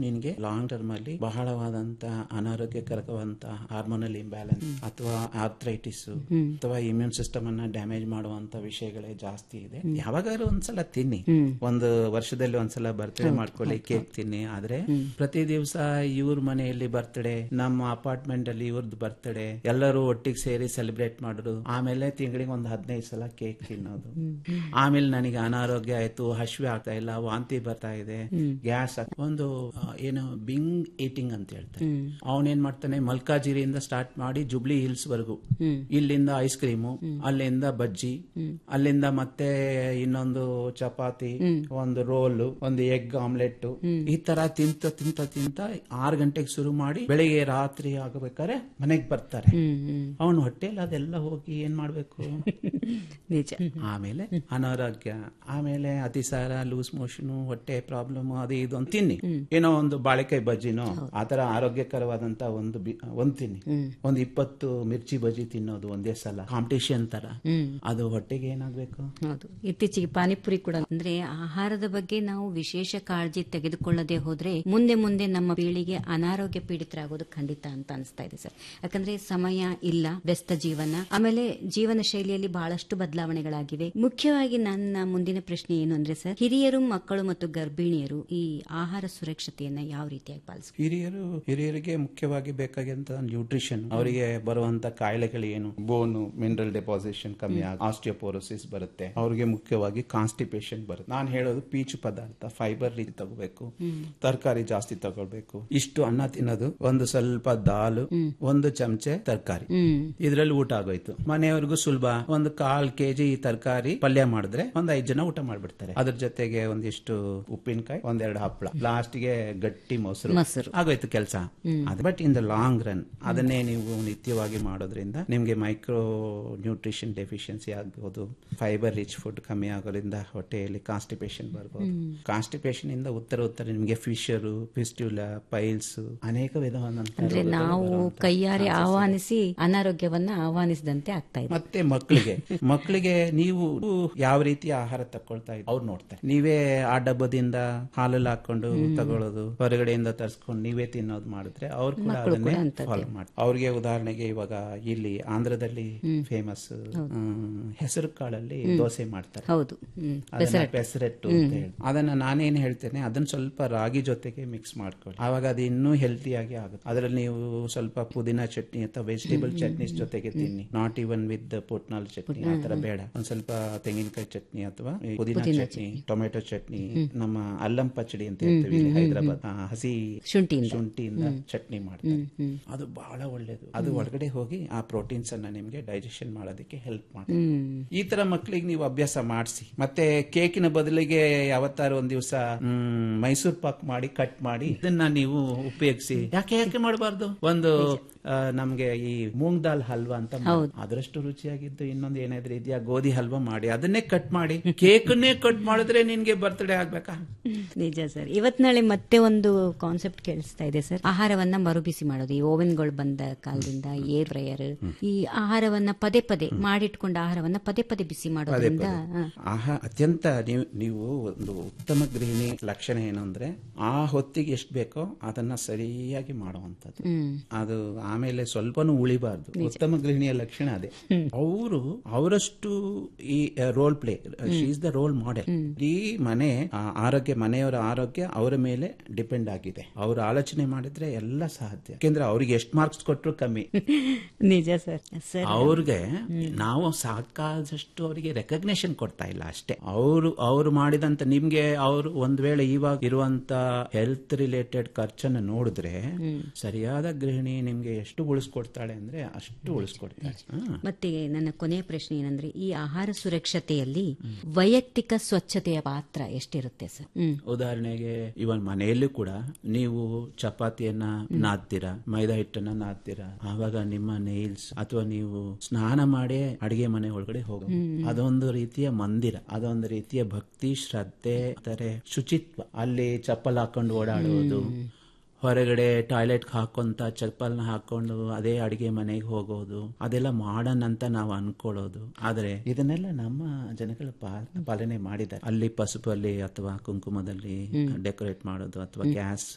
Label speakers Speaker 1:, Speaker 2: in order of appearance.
Speaker 1: ನಿನ್ಗೆ long term ಅಲ್ಲಿ ಬಹಳವಾದಂತ ಅನಾರೋಗ್ಯಕರವಾದಂತ ಹಾರ್ಮೋನಲ್ ಇಂಬ್ಯಾಲೆನ್ಸ್ ಅಥವಾ ಆರ್ಥ್ರೈಟಿಸ್ ಅಥವಾ ಇಮ್ಯೂನ್ ಸಿಸ್ಟಮ್ ಅನ್ನ ಡ್ಯಾಮೇಜ್ ಮಾಡುವಂತ ವಿಷಯಗಳೇ ಜಾಸ್ತಿ ಇದೆ ಯಾವಾಗಾದ್ರೂ ಒಂದ್ಸಲ ತಿನ್ನಿ ಒಂದು ವರ್ಷದಲ್ಲಿ ಒಂದ್ಸಲ ಬರ್ತ್ಡೇ ಮಾಡ್ಕೊಳ್ಳಿ ಕೇಕ್ ತಿನ್ನಿ ಆದ್ರೆ ಪ್ರತಿ ದಿವಸ ಇವ್ರ ಮನೆಯಲ್ಲಿ ಬರ್ತ್ಡೇ ನಮ್ಮ ಅಪಾರ್ಟ್ಮೆಂಟ್ ಅಲ್ಲಿ ಇವ್ರದ್ದು ಬರ್ತ್ಡೇ ಎಲ್ಲರೂ ಒಟ್ಟಿಗೆ ಸೇರಿ ಸೆಲೆಬ್ರೇಟ್ ಮಾಡೋದು ಆಮೇಲೆ ತಿಂಗಳಿಗೆ ಒಂದು ಹದಿನೈದು ಸಲ ಕೇಕ್ ತಿನ್ನೋದು ಆಮೇಲೆ ನನಗೆ ಅನಾರೋಗ್ಯ ಆಯ್ತು ಹಶ್ವೆ ಆಗ್ತಾ ಇಲ್ಲ ವಾಂತಿ ಬರ್ತಾ ಇದೆ ಗ್ಯಾಸ್ ಒಂದು ಆ, ಏನು ಬಿಂಗ್ ಈಟಿಂಗ್ ಅಂತ ಹೇಳ್ತಾರೆ ಅವನೇನ್ ಮಾಡ್ತಾನೆ ಮಲ್ಕಾಜಿರಿಯಿಂದ ಸ್ಟಾರ್ಟ್ ಮಾಡಿ ಜುಬ್ಲಿ ಹಿಲ್ಸ್ ವರೆಗೂ ಇಲ್ಲಿಂದ ಐಸ್ ಕ್ರೀಮು ಅಲ್ಲಿಂದ ಬಜ್ಜಿ ಅಲ್ಲಿಂದ ಮತ್ತೆ ಇನ್ನೊಂದು ಚಪಾತಿ ಒಂದು ರೋಲ್ ಒಂದು ಎಗ್ ಆಮ್ಲೆಟ್ ಈ ತರ ತಿಂತ ತಿಂತ ತಿಂತ ಆರು ಗಂಟೆಗೆ ಶುರು ಮಾಡಿ ಬೆಳಿಗ್ಗೆ ರಾತ್ರಿ ಆಗಬೇಕಾದ್ರೆ ಮನೆಗೆ ಬರ್ತಾರೆ ಅವನ ಹೊಟ್ಟೆಲಿ ಅದೆಲ್ಲ ಹೋಗಿ ಏನ್ ಮಾಡ್ಬೇಕು
Speaker 2: ನಿಜ
Speaker 1: ಆಮೇಲೆ ಅನಾರೋಗ್ಯ ಆಮೇಲೆ ಅತಿಸಾರ ಲೂಸ್ ಮೋಷನ್ ಹೊಟ್ಟೆ ಪ್ರಾಬ್ಲಮ್ ಅದು ಇದು ಅಂತ ತಿನ್ನಿ ಏನೋ ಒಂದು ಬಾಳೆಕಾಯಿ ಬಜ್ಜಿನೋ ಆತರ ಆರೋಗ್ಯಕರವಾದಂತ ಒಂದು ಬಿ- ಒಂದ್ ತಿನ್ನಿ ಒಂದು ಇಪ್ಪತ್ತು ಮಿರ್ಚಿ ಬಜ್ಜಿ ತಿನ್ನೋದು ಒಂದೇ ಸಲ ಕಾಂಪಿಟೇಷನ್ ತರ ಅದು ಹೊಟ್ಟೆಗೆ ಏನಾಗ್ಬೇಕು
Speaker 2: ಹೌದು ಇತ್ತೀಚೆಗೆ ಪಾನಿಪುರಿ ಕೂಡ ಅಂದ್ರೆ ಆಹಾರದ ಬಗ್ಗೆ ನಾವು ವಿಶೇಷ ಕಾಳಜಿ ತೆಗೆದುಕೊಳ್ಳದೆ ಹೋದ್ರೆ ಮುಂದೆ ಮುಂದೆ ನಮ್ಮ ಪೀಳಿಗೆ ಅನಾರೋಗ್ಯ ಪೀಡಿತರಾಗೋದು ಖಂಡಿತ ಅಂತ ಅನಿಸ್ತಾ ಇದೆ ಸರ್ ಯಾಕಂದ್ರೆ ಸಮಯ ಇಲ್ಲ ವ್ಯಸ್ತ ಜೀವನ ಆಮೇಲೆ ಜೀವನ ಶೈಲಿಯಲ್ಲಿ ಬಹಳಷ್ಟು ಬದಲಾವಣೆಗಳಾಗಿವೆ ಮುಖ್ಯವಾಗಿ ನನ್ನ ಮುಂದಿನ ಪ್ರಶ್ನೆ ಏನು ಅಂದ್ರೆ ಸರ್ ಹಿರಿಯರು ಮಕ್ಕಳು ಮತ್ತು ಗರ್ಭಿಣಿಯರು ಈ ಆಹಾರ ಸುರಕ್ಷತೆಯನ್ನ ಯಾವ ರೀತಿಯಾಗಿ ಪಾಲಿಸಬೇಕು
Speaker 1: ಹಿರಿಯರು ಹಿರಿಯರಿಗೆ ಮುಖ್ಯವಾಗಿ ಬೇಕಾಗಿಂತ ನ್ಯೂಟ್ರಿಷನ್ ಅವರಿಗೆ ಬರುವಂತ ಕಾಯಿಲೆಗಳು ಏನು ಬೋನು ಮಿನರಲ್ ಡೆಪಾಸಿಷನ್ ಕಮ್ಮಿ ಆಗ ಆಸ್ಟಿಯೋಪೋರೋಸಿಸ್ ಬರುತ್ತೆ ಅವ್ರಿಗೆ ಮುಖ್ಯವಾಗಿ ಕಾನ್ಸ್ಟಿಪೇಷನ್ ಬರುತ್ತೆ ನಾನು ಹೇಳೋದು ಪೀಚು ಪದಾರ್ಥ ಫೈಬರ್ ರೀತಿ ತಗೋಬೇಕು ತರಕಾರಿ ಜಾಸ್ತಿ ತಗೊಳ್ಬೇಕು ಇಷ್ಟು ಅನ್ನ ತಿನ್ನೋದು ಒಂದು ಸ್ವಲ್ಪ ದಾಲು ಒಂದು ಚಮಚೆ ತರಕಾರಿ ಇದ್ರಲ್ಲಿ ಊಟ ಆಗೋಯ್ತು ಮನೆಯವ್ರಿಗೂ ಸುಲಭ ಒಂದು ಕಾಲ್ ಕೆಜಿ ತರಕಾರಿ ಪಲ್ಯ ಮಾಡಿದ್ರೆ ಒಂದ್ ಐದ್ ಜನ ಊಟ ಮಾಡ್ಬಿಡ್ತಾರೆ ಅದ್ರ ಜೊತೆಗೆ ಒಂದಿಷ್ಟು ಉಪ್ಪಿನಕಾಯಿ ಒಂದೆರಡು ಹಪ್ಪಳ ಲಾಸ್ಟ್ಗೆ ಗಟ್ಟಿ ಮೊಸರು
Speaker 2: ಮೊಸರು.
Speaker 1: ಆಗೋಯ್ತು ಕೆಲಸ but in the long run ಅದನ್ನೇ ನೀವು ನಿತ್ಯವಾಗಿ ಮಾಡೋದ್ರಿಂದ ನಿಮ್ಗೆ ಮೈಕ್ರೋ ನ್ಯೂಟ್ರಿಷನ್ ಡೆಫಿಷಿಯನ್ಸಿ ಆಗ್ಬೋದು ಫೈಬರ್ ರಿಚ್ ಫುಡ್ ಕಮ್ಮಿ ಆಗೋದ್ರಿಂದ ಹೊಟ್ಟೆಯಲ್ಲಿ ಕಾನ್ಸ್ಟಿಪೇಷನ್ ಬರ್ಬೋದು ಕಾನ್ಸ್ಟಿಪೇಷನ್ ಇಂದ ಉತ್ತರ ಉತ್ತರ ನಿಮ್ಗೆ ಫಿಶರು ಫಿಸ್ಟ್ಯುಲಾ ಪೈಲ್ಸ್ ಅನೇಕ ವಿಧವಾದಂತ
Speaker 2: ಅಂದ್ರೆ
Speaker 1: ರೋಗಗಳು
Speaker 2: ನಾವು
Speaker 1: ಬರುವಂತ
Speaker 2: ಕೈಯಾರೆ ಆಹ್ವಾನಿಸಿ ಅನಾರೋಗ್ಯವನ್ನ ಆಹ್ವಾನಿಸಿದಂತೆ ಆಗ್ತಾ ಇದೆ
Speaker 1: ಮತ್ತೆ ಮಕ್ಕಳಿಗೆ ಮಕ್ಕಳಿಗೆ ನೀವು ಯಾವ ರೀತಿ ಆಹಾರ ತಕೊಳ್ತಾ ಇದ್ದೀವಿ ಅವ್ರು ನೋಡ್ತಾರೆ ನೀವೇ ಆ ಡಬ್ಬದಿಂದ ಹಾಲಲ್ಲಿ ಹಾಕೊಂಡು ತಗೊಳ್ಳೋದು ಹೊರಗಡೆಯಿಂದ ತರಿಸ್ಕೊಂಡು ನೀವೇ ತಿನ್ನೋದು ಮಾಡಿದ್ರೆ ಅವ್ರು ಕೂಡ ಅದನ್ನೇ ಫಾಲೋ ಮಾಡಿ ಅವ್ರಿಗೆ ಉದಾಹರಣೆಗೆ ಇವಾಗ ಇಲ್ಲಿ ಆಂಧ್ರದಲ್ಲಿ ಫೇಮಸ್ ಹೆಸರು ಕಾಳಲ್ಲಿ ದೋಸೆ ಮಾಡ್ತಾರೆ
Speaker 2: ಹೌದು ಹ್ಮ್.
Speaker 1: ಅದನ್ನ ಪೆಸರೆಟ್ಟು ಅಂತ ಹೇಳಿ ಅದನ್ನ ನಾನೇನ್ ಹೇಳ್ತೇನೆ ಅದನ್ನ ಸ್ವಲ್ಪ ರಾಗಿ ಜೊತೆಗೆ ಮಿಕ್ಸ್ ಮಾಡ್ಕೊಳ್ಳಿ ಆವಾಗ ಅದು ಇನ್ನೂ ಹೆಲ್ತಿಯಾಗಿ ಆಗುತ್ತೆ ಅದರಲ್ಲಿ ನೀವು ಸ್ವಲ್ಪ ಪುದೀನ ಚಟ್ನಿ ಅಥವಾ ವೆಜಿಟೇಬಲ್ ಚಟ್ನೀಸ್ ಜೊತೆಗೆ ತಿನ್ನಿ ನಾಟ್ ಇವನ್ ವಿತ್ ಪುಟ್ನಾಲ್ ಚಟ್ನಿ ಆ ತರ ಬೇಡ ಒಂದ್ ಸ್ವಲ್ಪ ತೆಂಗಿನಕಾಯಿ ಚಟ್ನಿ ಅಥವಾ ಈ ಪುದೀನ ಚಟ್ನಿ ಟೊಮೆಟೊ ಚಟ್ನಿ ನಮ್ಮ ಅಲ್ಲಂ ಪಚಡಿ ಅಂತ ಹೇಳ್ತೀವಿ ಇಲ್ಲಿ ಹೈದರಾಬಾದ್ ಆ, ಹಸಿ
Speaker 2: ಶುಂಠಿಯಿಂದ
Speaker 1: ಶುಂಠಿಯಿಂದ ಚಟ್ನಿ ಮಾಡ್ತಾರೆ ಅದು ಬಹಳ ಒಳ್ಳೇದು ಅದು ಒಳಗಡೆ ಹೋಗಿ ಆ ಪ್ರೋಟೀನ್ಸ್ ಅನ್ನ ನಿಮ್ಗೆ ಡೈಜೆಷನ್ ಮಾಡೋದಕ್ಕೆ ಹೆಲ್ಪ್ ಮಾಡುತ್ತೆ ಈ ತರ ಮಕ್ಕಳಿಗೆ ನೀವು ಅಭ್ಯಾಸ ಮಾಡಿಸಿ ಮತ್ತೆ ಕೇಕಿನ ಬದಲಿಗೆ ಯಾವತ್ತಾರು ಒಂದ್ ದಿವಸ ಮೈಸೂರ್ ಪಾಕ್ ಮಾಡಿ ಕಟ್ ಮಾಡಿ ಇದನ್ನ ನೀವು ಉಪಯೋಗಿಸಿ ಯಾಕೆ ಯಾಕೆ ಮಾಡಬಾರ್ದು ಒಂದು ಆ, ನಮ್ಗೆ ಈ ಮೂಂಗ್ ದಾಲ್ ಹಲ್ವಾ ಅಂತ ಮಾಡಿ. ಅದರಷ್ಟು ರುಚಿಯಾಗಿದ್ದು ಇನ್ನೊಂದು ಏನಾದ್ರೂ ಇದೆಯಾ ಗೋಧಿ ಹಲ್ವಾ ಮಾಡಿ ಅದನ್ನೇ ಕಟ್ ಮಾಡಿ ಕೇಕನ್ನೇ ಕಟ್ ಮಾಡಿದ್ರೆ ನಿನ್ಗೆ ಬರ್ತ್ಡೇ ಆಗ್ಬೇಕಾ
Speaker 2: ನಿಜ ಸರ್ ಇವತ್ ನಾಳೆ ಮತ್ತೆ ಒಂದು ಕಾನ್ಸೆಪ್ಟ್ ಕೇಳಿಸ್ತಾ ಇದೆ ಸರ್ ಆಹಾರವನ್ನ ಮರುಬಿಸಿ ಮಾಡೋದು ಈ ಓವೆನ್ಗಳು ಬಂದ ಕಾಲದಿಂದ ಏರ್ ಫ್ರೈಯರ್ ಈ ಆಹಾರವನ್ನ ಪದೇ ಪದೇ ಮಾಡಿಟ್ಕೊಂಡ ಆಹಾರವನ್ನ ಪದೇ ಪದೇ ಬಿಸಿ ಮಾಡೋದ್ರಿಂದ ಹ,
Speaker 1: ಆಹಾ ಅತ್ಯಂತ ನೀವು ನೀವು ಒಂದು ಉತ್ತಮ ಗೃಹಿಣಿ ಲಕ್ಷಣ ಏನು ಅಂದ್ರೆ ಆ ಹೊತ್ತಿಗೆ ಎಷ್ಟು ಬೇಕೋ ಅದನ್ನ ಸರಿಯಾಗಿ ಮಾಡುವಂತದ್ದು ಅದು ಆಮೇಲೆ ಸ್ವಲ್ಪನೂ ಉಳಿಬಾರ್ದು ಉತ್ತಮ ಗೃಹಿಣಿಯ ಲಕ್ಷಣ ಅದೇ ಅವರು ಅವರಷ್ಟು ಈ role play is the role model ಈ ಮನೆ ಆ, ಆರೋಗ್ಯ ಮನೆಯವರ ಆರೋಗ್ಯ ಅವರ ಮೇಲೆ ಡಿಪೆಂಡ್ ಆಗಿದೆ ಅವರು ಆಲೋಚನೆ ಮಾಡಿದ್ರೆ ಎಲ್ಲ ಸಾಧ್ಯ ಯಾಕೆಂದ್ರೆ ಅವ್ರಿಗೆ ಎಷ್ಟು ಮಾರ್ಕ್ಸ್ ಕೊಟ್ಟರು ಕಮ್ಮಿ
Speaker 2: ನಿಜ ಸರ್ ಸರ್
Speaker 1: ಅವ್ರಿಗೆ ನಾವು ಸಾಕಾದಷ್ಟು ಅವರಿಗೆ ರೆಕಗ್ನೇಷನ್ ಕೊಡ್ತಾ ಇಲ್ಲ ಅಷ್ಟೇ ಅವರು ಅವರು ಮಾಡಿದಂತ ನಿಮ್ಗೆ ಅವರು ಒಂದ್ ವೇಳೆ ಇವಾಗ ಇರುವಂತ ಹೆಲ್ತ್ ರಿಲೇಟೆಡ್ ಖರ್ಚನ್ನು ನೋಡಿದ್ರೆ ಸರಿಯಾದ ಗೃಹಿಣಿ ನಿಮ್ಗೆ ಎಷ್ಟು ಉಳಿಸ್ಕೊಡ್ತಾಳೆ ಅಂದ್ರೆ ಅಷ್ಟು ಉಳಿಸ್ಕೊಡ್ತಾಳೆ ಹಾ.
Speaker 2: ಮತ್ತೆ ನನ್ನ ಕೊನೆಯ ಪ್ರಶ್ನೆ ಏನಂದ್ರೆ ಈ ಆಹಾರ ಸುರಕ್ಷತೆಯಲ್ಲಿ ವೈಯಕ್ತಿಕ ಸ್ವಚ್ಛತೆಯ ಪಾತ್ರ ಎಷ್ಟಿರುತ್ತೆ ಸರ್ ಹ್ಮ್
Speaker 1: ಉದಾಹರಣೆಗೆ ಇವನ್ ಮನೆಯಲ್ಲೂ ಕೂಡ ನೀವು ಚಪಾತಿಯನ್ನ ನಾದ್ತೀರಾ ಮೈದಾ ಹಿಟ್ಟನ್ನ ನಾದ್ತೀರಾ ಆವಾಗ ನಿಮ್ಮ ನೇಲ್ಸ್ ಅಥವಾ ನೀವು ಸ್ನಾನ ಮಾಡೇ ಅಡಿಗೆ ಮನೆ ಒಳಗಡೆ ಹೋಗೋದು ಅದೊಂದು ರೀತಿಯ ಮಂದಿರ ಅದೊಂದು ರೀತಿಯ ಭಕ್ತಿ ಶ್ರದ್ಧೆ ತಾರೆ ಶುಚಿತ್ವ ಅಲ್ಲಿ ಚಪ್ಪಲ್ ಹಾಕೊಂಡು ಓಡಾಡುವುದು ಹೊರಗಡೆ ಟಾಯ್ಲೆಟ್ ಹಾಕೊಂತ ಚಪ್ಪಲ್ನ ಹಾಕೊಂಡು ಅದೇ ಅಡಿಗೆ ಮನೆಗೆ ಹೋಗೋದು ಅದೆಲ್ಲ ಮಾಡನ್ ಅಂತ ನಾವು ಅನ್ಕೊಳ್ಳೋದು ಆದ್ರೆ ಇದನ್ನೆಲ್ಲ ನಮ್ಮ ಜನಗಳ ಪಾ- ಪಾಲನೆ ಮಾಡಿದ್ದಾರೆ ಅಲ್ಲಿ ಪಸುಪಲ್ಲಿ ಅಥವಾ ಕುಂಕುಮದಲ್ಲಿ ಡೆಕೋರೇಟ್ ಮಾಡೋದು ಅಥವಾ ಗ್ಯಾಸ್